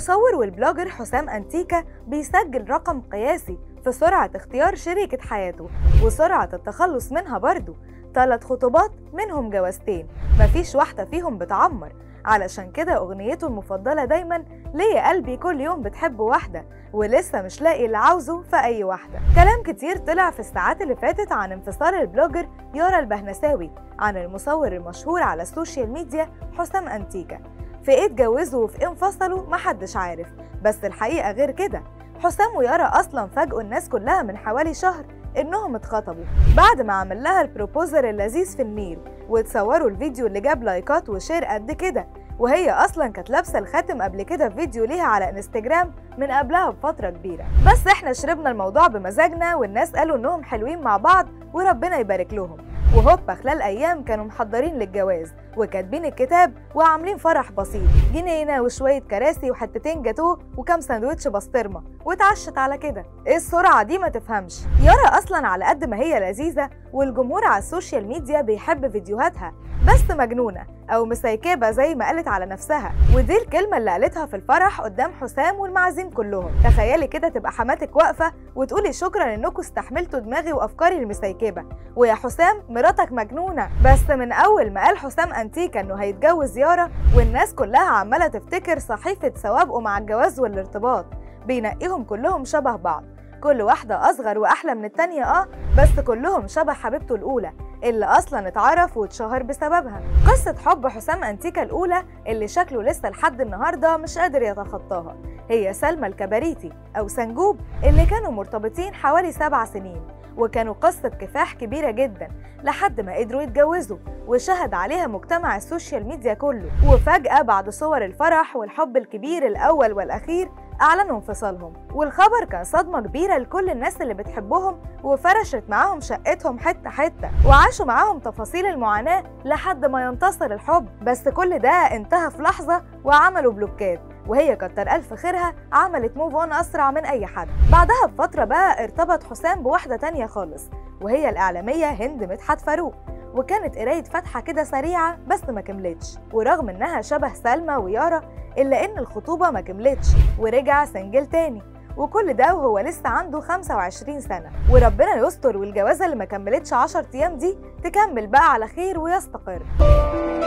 المصور والبلوجر حسام أنتيكا بيسجل رقم قياسي في سرعة اختيار شريكة حياته وسرعة التخلص منها برضه ثلاث خطوبات منهم جوازتين مفيش واحدة فيهم بتعمر علشان كده أغنيته المفضلة دايما ليا قلبي كل يوم بتحب واحدة ولسه مش لاقي اللي عاوزه في أي واحدة كلام كتير طلع في الساعات اللي فاتت عن انفصال البلوجر يارا البهنساوي عن المصور المشهور على السوشيال ميديا حسام أنتيكا في ايه اتجوزوا وفي ايه انفصلوا محدش عارف بس الحقيقة غير كده حسام ويارا أصلا فاجئوا الناس كلها من حوالي شهر إنهم اتخطبوا بعد ما عمل لها البروبوزر اللذيذ في النيل وتصوروا الفيديو اللي جاب لايكات وشير قد كده وهي اصلا كانت لابسه الخاتم قبل كده في فيديو ليها على انستجرام من قبلها بفتره كبيره بس احنا شربنا الموضوع بمزاجنا والناس قالوا انهم حلوين مع بعض وربنا يبارك لهم وهوبا خلال ايام كانوا محضرين للجواز وكاتبين الكتاب وعاملين فرح بسيط جنينه وشويه كراسي وحتتين جاتوه وكام سندوتش بسطرمه واتعشت على كده ايه السرعه دي ما تفهمش يارا اصلا على قد ما هي لذيذه والجمهور على السوشيال ميديا بيحب فيديوهاتها بس مجنونه او مسيكبه زي ما قالت على نفسها ودي الكلمه اللي قالتها في الفرح قدام حسام والمعازيم كلهم تخيلي كده تبقى حماتك واقفه وتقولي شكرا انكم استحملتوا دماغي وافكاري المسيكبه ويا حسام مراتك مجنونه بس من اول ما قال حسام انتيكا انه هيتجوز يارا والناس كلها عماله تفتكر صحيفه سوابقه مع الجواز والارتباط بينقيهم كلهم شبه بعض كل واحدة أصغر وأحلى من التانية آه بس كلهم شبه حبيبته الأولى اللي أصلا اتعرف واتشهر بسببها قصة حب حسام أنتيكا الأولى اللي شكله لسه لحد النهاردة مش قادر يتخطاها هي سلمى الكباريتي أو سنجوب اللي كانوا مرتبطين حوالي سبع سنين وكانوا قصة كفاح كبيرة جدا لحد ما قدروا يتجوزوا وشهد عليها مجتمع السوشيال ميديا كله وفجأة بعد صور الفرح والحب الكبير الأول والأخير أعلنوا انفصالهم والخبر كان صدمة كبيرة لكل الناس اللي بتحبهم وفرشت معاهم شقتهم حتة حتة وعاشوا معاهم تفاصيل المعاناة لحد ما ينتصر الحب بس كل ده انتهى في لحظة وعملوا بلوكات وهي كتر ألف خيرها عملت موف اون أسرع من أي حد بعدها بفترة بقى ارتبط حسام بواحدة تانية خالص وهي الإعلامية هند مدحت فاروق وكانت قراية فاتحة كده سريعة بس ما كملتش ورغم إنها شبه سلمى ويارا إلا إن الخطوبة ما كملتش ورجع سنجل تاني وكل ده وهو لسه عنده 25 سنة وربنا يستر والجوازة اللي ما كملتش 10 أيام دي تكمل بقى على خير ويستقر